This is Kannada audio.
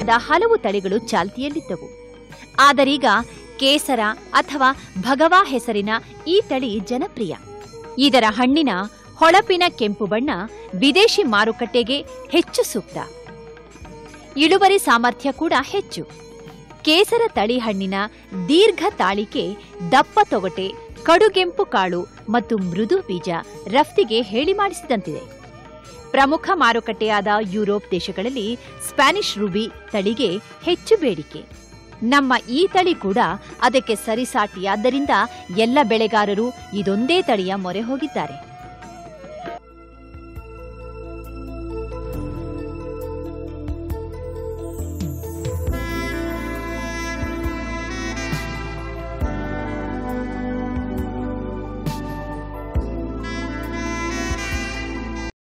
ದ ಹಲವು ತಳಿಗಳು ಚಾಲ್ತಿಯಲ್ಲಿದ್ದವು ಆದರೀಗ ಕೇಸರ ಅಥವಾ ಭಗವಾ ಹೆಸರಿನ ಈ ತಳಿ ಜನಪ್ರಿಯ ಇದರ ಹಣ್ಣಿನ ಹೊಳಪಿನ ಕೆಂಪು ಬಣ್ಣ ವಿದೇಶಿ ಮಾರುಕಟ್ಟೆಗೆ ಹೆಚ್ಚು ಸೂಕ್ತ ಇಳುವರಿ ಸಾಮರ್ಥ್ಯ ಕೂಡ ಹೆಚ್ಚು ಕೇಸರ ತಳಿ ಹಣ್ಣಿನ ದೀರ್ಘ ತಾಳಿಕೆ ದಪ್ಪ ತೊಗಟೆ ಕಡುಗೆಂಪು ಕಾಳು ಮತ್ತು ಮೃದು ಬೀಜ ರಫ್ತಿಗೆ ಹೇಳಿ ಮಾಡಿಸಿದಂತಿದೆ ಪ್ರಮುಖ ಮಾರುಕಟ್ಟೆಯಾದ ಯುರೋಪ್ ದೇಶಗಳಲ್ಲಿ ಸ್ಪ್ಯಾನಿಷ್ ರೂಬಿ ತಳಿಗೆ ಹೆಚ್ಚು ಬೇಡಿಕೆ ನಮ್ಮ ಈ ತಳಿ ಕೂಡ ಅದಕ್ಕೆ ಸರಿಸಾಟಿಯಾದ್ದರಿಂದ ಎಲ್ಲ ಬೆಳೆಗಾರರು ಇದೊಂದೇ ತಳಿಯ ಮೊರೆ ಹೋಗಿದ್ದಾರೆ